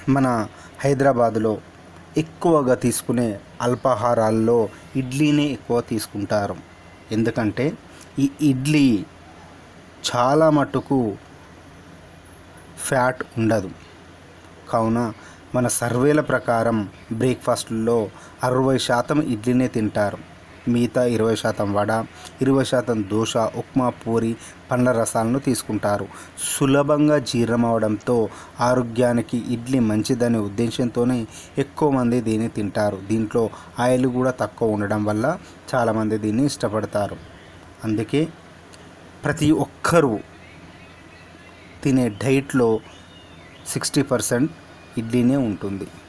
మన హైదరాబాదులో ఎక్కువగా తీసుకునే అల్పాహారాల్లో ఇడ్లీనే ఎక్కువ తీసుకుంటారు ఎందుకంటే ఈ ఇడ్లీ చాలా మటుకు ఫ్యాట్ ఉండదు కావున మన సర్వేల ప్రకారం బ్రేక్ఫాస్ట్లో అరవై శాతం ఇడ్లీనే తింటారు మిగతా ఇరవై శాతం వడ ఇరవై శాతం దోశ ఉప్మా పూరి పండ్ల రసాలను తీసుకుంటారు సులభంగా జీర్ణం అవడంతో ఆరోగ్యానికి ఇడ్లీ మంచిదనే ఉద్దేశంతోనే ఎక్కువ మంది దీన్ని తింటారు దీంట్లో ఆయిల్ కూడా తక్కువ ఉండడం వల్ల చాలామంది దీన్ని ఇష్టపడతారు అందుకే ప్రతి ఒక్కరూ తినే డైట్లో సిక్స్టీ పర్సెంట్ ఇడ్లీనే ఉంటుంది